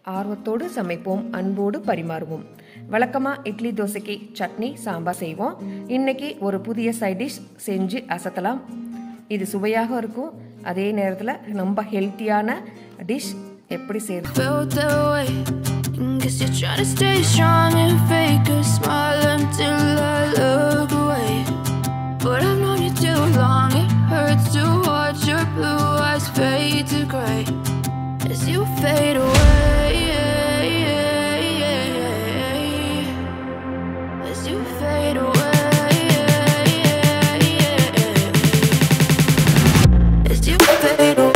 ஆர்வத்தோடு சமைப்போம் அன்போடு பரிமாறுவோம் வழக்கமாக இட்லி தோசைக்கு சட்னி சாம்பார் செய்வோம் இன்னைக்கு ஒரு புதிய சைட் டிஷ் செஞ்சு அசத்தலாம் இது சுவையாக இருக்கும் அதே நேரத்தில் ரொம்ப ஹெல்த்தியான டிஷ் எப்படி செய்யறது felt that way. Guess you're trying to stay strong and fake a smile until I look away. But I've known you too long, it hurts to watch your blue eyes fade to gray as you fade away. As you fade away. As you fade away.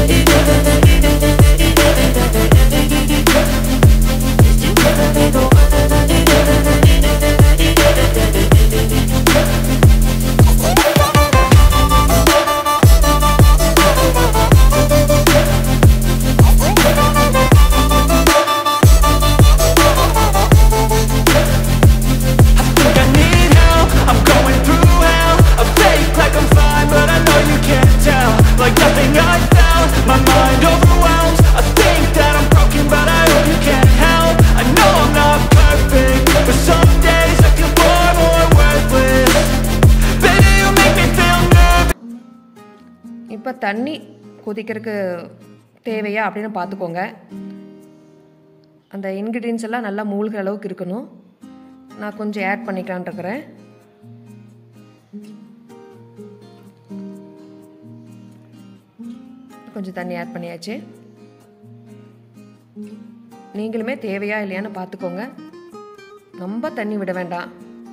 think I need help I'm going through hell I fake like I'm fine But I know you can't tell Like nothing I found My mind overwhelms I think that I'm broken But I hope you can't help I know I'm not perfect But some days I feel far more worthless Baby, you make me feel nervous இப்போ தண்ணி கொதிக்கிறதுக்கு தேவையா அப்படின்னு பார்த்துக்கோங்க அந்த ingredients எல்லாம் நல்லா மூழ்கிற அளவுக்கு இருக்கணும் நான் கொஞ்சம் ஆட் பண்ணிக்கலான் இருக்கிறேன் கொஞ்சம் தண்ணி ஆட் பண்ணியாச்சு நீங்களுமே தேவையா இல்லையான்னு பார்த்துக்கோங்க ரொம்ப தண்ணி விட வேண்டாம்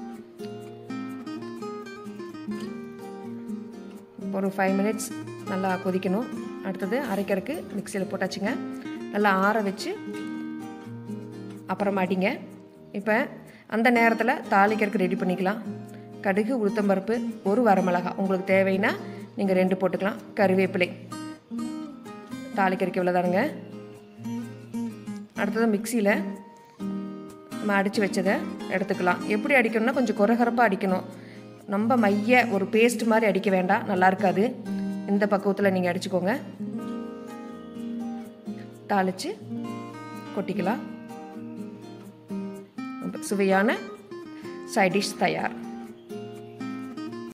ஒரு ஃபைவ் மினிட்ஸ் நல்லா கொதிக்கணும் அடுத்தது அரைக்கிறதுக்கு மிக்சியில் போட்டாச்சுங்க நல்லா ஆற வச்சு அப்புறமா அடிங்க இப்போ அந்த நேரத்தில் தாளிக்கிறதுக்கு ரெடி பண்ணிக்கலாம் கடுகு உளுத்தம்பருப்பு ஒரு வரமிளகா உங்களுக்கு தேவைன்னா நீங்கள் ரெண்டு போட்டுக்கலாம் கருவேப்பிலை தாளிக்கிறதுக்கு இவ்வளோதானுங்க அடுத்தது மிக்சியில் நம்ம அடித்து வச்சதை எடுத்துக்கலாம் எப்படி அடிக்கணும்னா கொஞ்சம் குறகரப்பாக அடிக்கணும் ரொம்ப மைய ஒரு பேஸ்ட் மாதிரி அடிக்க வேண்டாம் நல்லா இருக்காது இந்த பக்குவத்தில் நீங்கள் அடிச்சுக்கோங்க தாளித்து கொட்டிக்கலாம் சுவையான சைட் டிஷ் தயார்